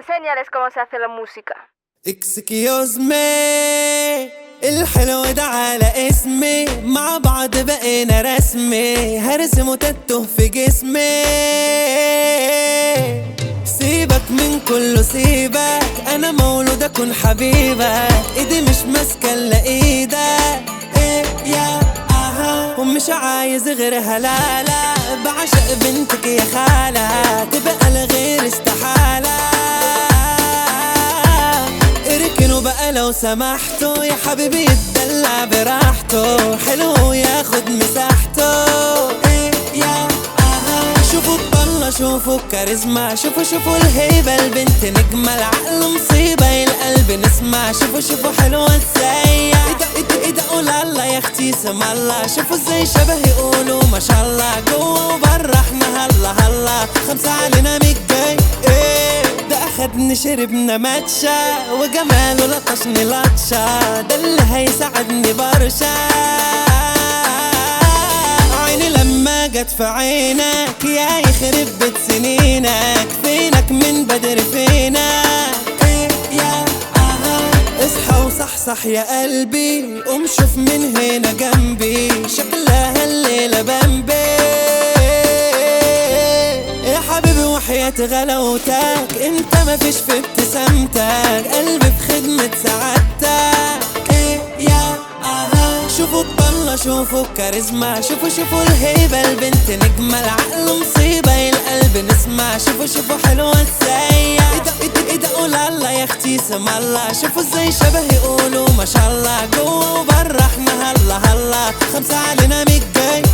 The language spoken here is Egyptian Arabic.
enséñales cómo se hace la música. اكسكيوز مي الحلو ده على اسمي مع بعض بقينا رسمي هرسم وتتوه في جسمي سيبك من كله سيبك انا مولود اكون حبيبك ايدي مش ماسكه الا ايدك ايه يا اها ومش عايز غيرها لا لا بعشق بنتك يا خالة تبقى لغير استحالة اركنوا بقى لو سمحتوا يا حبيبي يتدلع براحته حلو ياخد مساحته ايه يا اها شوفوا الطلة شوفوا الكاريزما شوفوا شوفوا الهيبة البنت نجمة العقل مصيبة القلب نسمع شوفوا شوفوا حلوة ازاي ايه ده ايه ده ايه ده قول الله يا اختي سم الله شوفوا ازاي شبه يقولوا ما شاء الله جوه وبره احنا هلا هلا خمسة علينا مية جاي ايه ده اخدني شربنا ماتشا وجماله لطشني لطشة ده اللي هيساعدني برشا عيني لما جت في عينك يا يخرب بيت سنينك فينك من بدر فينك ايه يا اها اصحى وصحصح يا قلبي قوم شوف من هنا جنبي شكلها الليلة بمبي يا حبيبي وحياة غلاوتك انت مفيش في ابتسامتك قلبي في خدمة سعادتك ايه يا اها شوفوا الطلة شوفوا الكاريزما شوفوا شوفوا الهيبة البنت نجمة العقل مصيبة القلب نسمع شوفوا شوفوا حلوة ازاي ايه ده ايه ده ايه ده قول الله يا اختي سم الله شوفوا ازاي شبه يقولوا ما شاء الله جوه وبره احنا هلا هلا خمسة علينا مية جاي